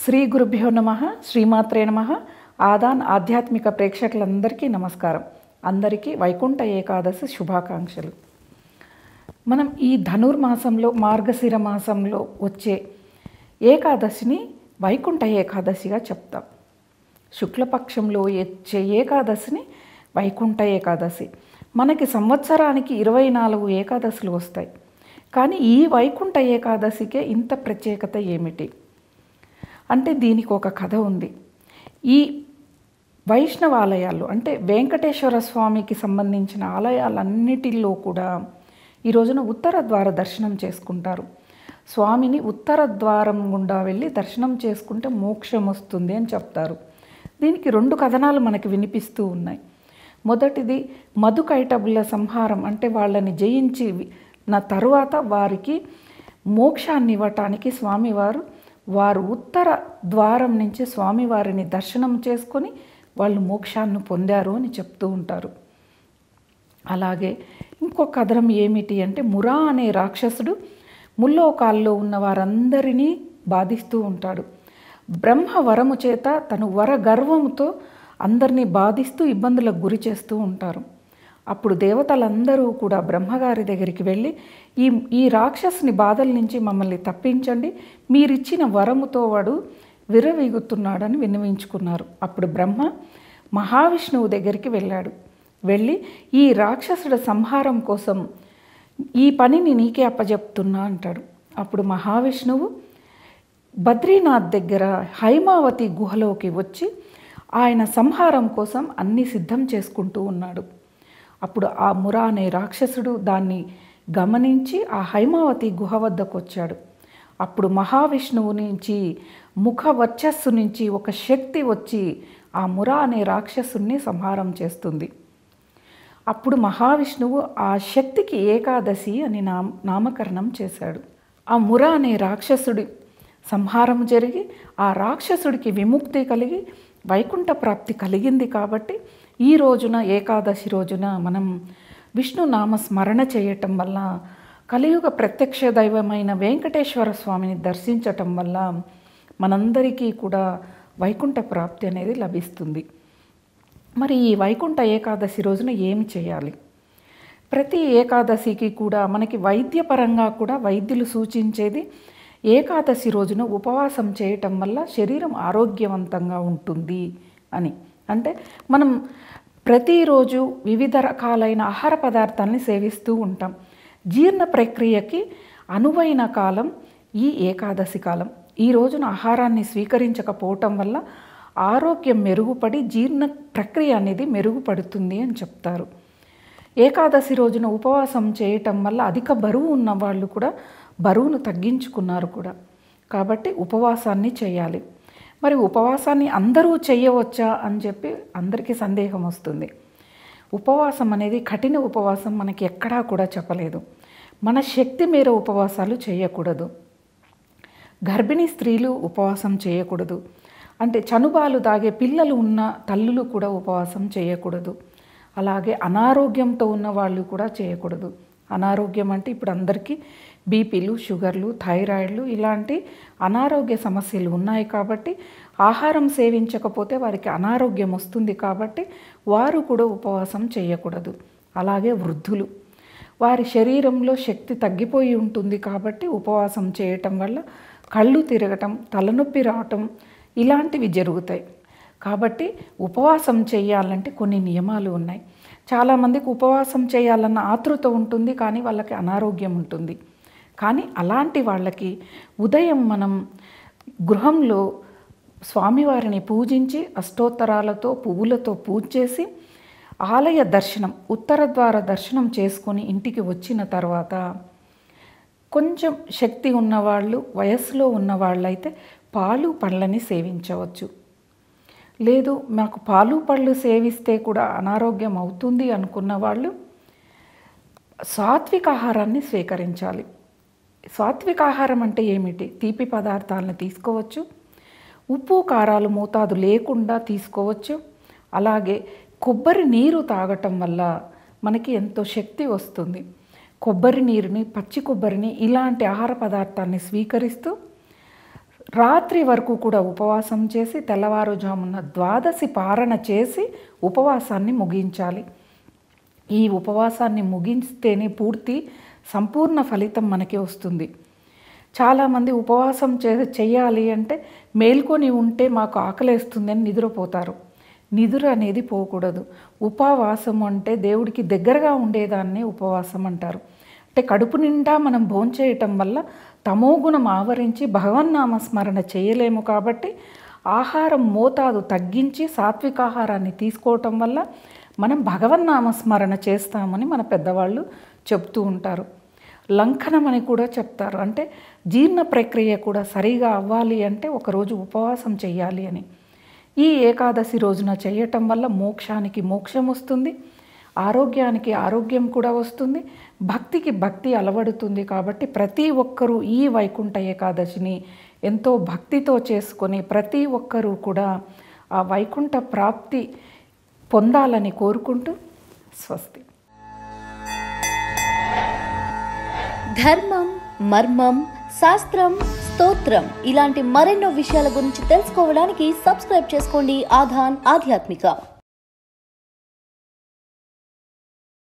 శ్రీ గురుభ్యో నమ శ్రీమాత్రే నమ ఆదాన్ ఆధ్యాత్మిక ప్రేక్షకులందరికీ నమస్కారం అందరికీ వైకుంఠ ఏకాదశి శుభాకాంక్షలు మనం ఈ ధనుర్మాసంలో మార్గశిర మాసంలో వచ్చే ఏకాదశిని వైకుంఠ ఏకాదశిగా చెప్తాం శుక్లపక్షంలో వచ్చే ఏకాదశిని వైకుంఠ ఏకాదశి మనకి సంవత్సరానికి ఇరవై నాలుగు ఏకాదశులు వస్తాయి కానీ ఈ వైకుంఠ ఏకాదశికే ఇంత ప్రత్యేకత ఏమిటి అంటే దీనికి ఒక కథ ఉంది ఈ వైష్ణవ ఆలయాలు అంటే వెంకటేశ్వర స్వామికి సంబంధించిన ఆలయాలన్నిటిలో కూడా ఈ రోజున ఉత్తర ద్వార దర్శనం చేసుకుంటారు స్వామిని ఉత్తర ద్వారం గుండా వెళ్ళి దర్శనం చేసుకుంటే మోక్షం వస్తుంది అని చెప్తారు దీనికి రెండు కథనాలు మనకి వినిపిస్తూ ఉన్నాయి మొదటిది మధుకైటబుల సంహారం అంటే వాళ్ళని జయించి నా తరువాత వారికి మోక్షాన్ని ఇవ్వటానికి స్వామివారు వారు ఉత్తర ద్వారం నుంచి స్వామివారిని దర్శనం చేసుకొని వాళ్ళు మోక్షాన్ని పొందారు అని చెప్తూ ఉంటారు అలాగే ఇంకో కథనం ఏమిటి అంటే మురా అనే రాక్షసుడు ముల్లోకాల్లో ఉన్న వారందరినీ బాధిస్తూ ఉంటాడు బ్రహ్మ వరము చేత తను వర గర్వముతో అందరినీ బాధిస్తూ ఇబ్బందులకు గురి చేస్తూ ఉంటారు అప్పుడు దేవతలందరూ కూడా బ్రహ్మగారి దగ్గరికి వెళ్ళి ఈ ఈ రాక్షసుని బాధల నుంచి మమ్మల్ని తప్పించండి మీరిచ్చిన వరముతో వాడు విర్రవీగుతున్నాడని విన్నవించుకున్నారు అప్పుడు బ్రహ్మ మహావిష్ణువు దగ్గరికి వెళ్ళాడు వెళ్ళి ఈ రాక్షసుడి సంహారం కోసం ఈ పనిని నీకే అప్పజెప్తున్నా అంటాడు అప్పుడు మహావిష్ణువు బద్రీనాథ్ దగ్గర హైమావతి గుహలోకి వచ్చి ఆయన సంహారం కోసం అన్ని సిద్ధం చేసుకుంటూ ఉన్నాడు అప్పుడు ఆ మురా అనే రాక్షసుడు దాన్ని గమనించి ఆ హైమావతి గుహ వద్దకు వచ్చాడు అప్పుడు మహావిష్ణువు నుంచి ముఖ వర్చస్సు నుంచి ఒక శక్తి వచ్చి ఆ మురా అనే రాక్షసుని సంహారం చేస్తుంది అప్పుడు మహావిష్ణువు ఆ శక్తికి ఏకాదశి అని నామ నామకరణం చేశాడు ఆ మురా అనే రాక్షసుడి సంహారం జరిగి ఆ రాక్షసుడికి విముక్తి కలిగి వైకుంఠ ప్రాప్తి కలిగింది కాబట్టి ఈ రోజున ఏకాదశి రోజున మనం విష్ణు నామ స్మరణ చేయటం వల్ల కలియుగ ప్రత్యక్ష దైవమైన వెంకటేశ్వర స్వామిని దర్శించటం వల్ల మనందరికీ కూడా వైకుంఠ ప్రాప్తి అనేది లభిస్తుంది మరి ఈ వైకుంఠ ఏకాదశి రోజున ఏమి చేయాలి ప్రతి ఏకాదశికి కూడా మనకి వైద్యపరంగా కూడా వైద్యులు సూచించేది ఏకాదశి రోజున ఉపవాసం చేయటం వల్ల శరీరం ఆరోగ్యవంతంగా ఉంటుంది అని అంటే మనం ప్రతిరోజు వివిధ రకాలైన ఆహార పదార్థాలని సేవిస్తూ ఉంటాం జీర్ణ ప్రక్రియకి అనువైన కాలం ఈ ఏకాదశి కాలం ఈ రోజున ఆహారాన్ని స్వీకరించకపోవటం వల్ల ఆరోగ్యం మెరుగుపడి జీర్ణ ప్రక్రియ అనేది మెరుగుపడుతుంది అని చెప్తారు ఏకాదశి రోజున ఉపవాసం చేయటం వల్ల అధిక బరువు ఉన్న వాళ్ళు కూడా బరువును తగ్గించుకున్నారు కూడా కాబట్టి ఉపవాసాన్ని చేయాలి మరి ఉపవాసాన్ని అందరూ చేయవచ్చా అని చెప్పి అందరికీ సందేహం వస్తుంది ఉపవాసం అనేది కఠిన ఉపవాసం మనకి ఎక్కడా కూడా చెప్పలేదు మన శక్తి మేర ఉపవాసాలు చేయకూడదు గర్భిణీ స్త్రీలు ఉపవాసం చేయకూడదు అంటే చనుబాలు తాగే పిల్లలు ఉన్న తల్లులు కూడా ఉపవాసం చేయకూడదు అలాగే అనారోగ్యంతో ఉన్న వాళ్ళు కూడా చేయకూడదు అనారోగ్యం అంటే ఇప్పుడు అందరికీ బీపీలు షుగర్లు థైరాయిడ్లు ఇలాంటి అనారోగ్య సమస్యలు ఉన్నాయి కాబట్టి ఆహారం సేవించకపోతే వారికి అనారోగ్యం వస్తుంది కాబట్టి వారు కూడా ఉపవాసం చేయకూడదు అలాగే వృద్ధులు వారి శరీరంలో శక్తి తగ్గిపోయి ఉంటుంది కాబట్టి ఉపవాసం చేయటం వల్ల కళ్ళు తిరగటం తలనొప్పి రావటం ఇలాంటివి జరుగుతాయి కాబట్టి ఉపవాసం చేయాలంటే కొన్ని నియమాలు ఉన్నాయి చాలామందికి ఉపవాసం చేయాలన్న ఆతృత ఉంటుంది కానీ వాళ్ళకి అనారోగ్యం ఉంటుంది కానీ అలాంటి వాళ్ళకి ఉదయం మనం గృహంలో స్వామివారిని పూజించి అష్టోత్తరాలతో పువ్వులతో పూజ చేసి ఆలయ దర్శనం ఉత్తర ద్వార దర్శనం చేసుకొని ఇంటికి వచ్చిన తర్వాత కొంచెం శక్తి ఉన్నవాళ్ళు వయస్సులో ఉన్నవాళ్ళైతే పాలు పళ్ళని సేవించవచ్చు లేదు మాకు పాలు పళ్ళు సేవిస్తే కూడా అనారోగ్యం అవుతుంది అనుకున్న వాళ్ళు సాత్విక ఆహారాన్ని స్వీకరించాలి సాత్విక ఆహారం అంటే ఏమిటి తీపి పదార్థాలను తీసుకోవచ్చు ఉప్పు కారాలు మోతాదు లేకుండా తీసుకోవచ్చు అలాగే కొబ్బరి నీరు తాగటం వల్ల మనకి ఎంతో శక్తి వస్తుంది కొబ్బరి నీరుని పచ్చి కొబ్బరిని ఇలాంటి ఆహార పదార్థాన్ని స్వీకరిస్తూ రాత్రి వరకు కూడా ఉపవాసం చేసి తెల్లవారుజామున ద్వాదశి పారణ చేసి ఉపవాసాన్ని ముగించాలి ఈ ఉపవాసాన్ని ముగిస్తేనే పూర్తి సంపూర్ణ ఫలితం మనకి వస్తుంది చాలామంది ఉపవాసం చే చెయ్యాలి అంటే మేల్కొని ఉంటే మాకు ఆకలేస్తుందని నిద్రపోతారు నిద్ర అనేది పోకూడదు ఉపవాసం అంటే దేవుడికి దగ్గరగా ఉండేదాన్నే ఉపవాసం అంటారు అంటే కడుపు నిండా మనం భోంచేయటం వల్ల తమోగుణం ఆవరించి భగవన్నామ స్మరణ చేయలేము కాబట్టి ఆహారం మోతాదు తగ్గించి సాత్వికాహారాన్ని తీసుకోవటం వల్ల మనం భగవన్నామ స్మరణ చేస్తామని మన పెద్దవాళ్ళు చెప్తూ ఉంటారు లంఘనం అని కూడా చెప్తారు అంటే జీర్ణ ప్రక్రియ కూడా సరిగా అవ్వాలి అంటే ఒకరోజు ఉపవాసం చేయాలి అని ఈ ఏకాదశి రోజున చేయటం వల్ల మోక్షానికి మోక్షం వస్తుంది ఆరోగ్యానికి ఆరోగ్యం కూడా వస్తుంది భక్తికి భక్తి అలవడుతుంది కాబట్టి ప్రతి ఒక్కరూ ఈ వైకుంఠ ఏకాదశిని ఎంతో భక్తితో చేసుకొని ప్రతి ఒక్కరూ కూడా ఆ వైకుంఠ ప్రాప్తి పొందాలని కోరుకుంటూ స్వస్తి ధర్మం మర్మం శాస్త్రం స్తోత్రం ఇలాంటి మరెన్నో విషయాల గురించి తెలుసుకోవడానికి సబ్స్క్రైబ్ చేసుకోండి ఆధాన్ ఆధ్యాత్మిక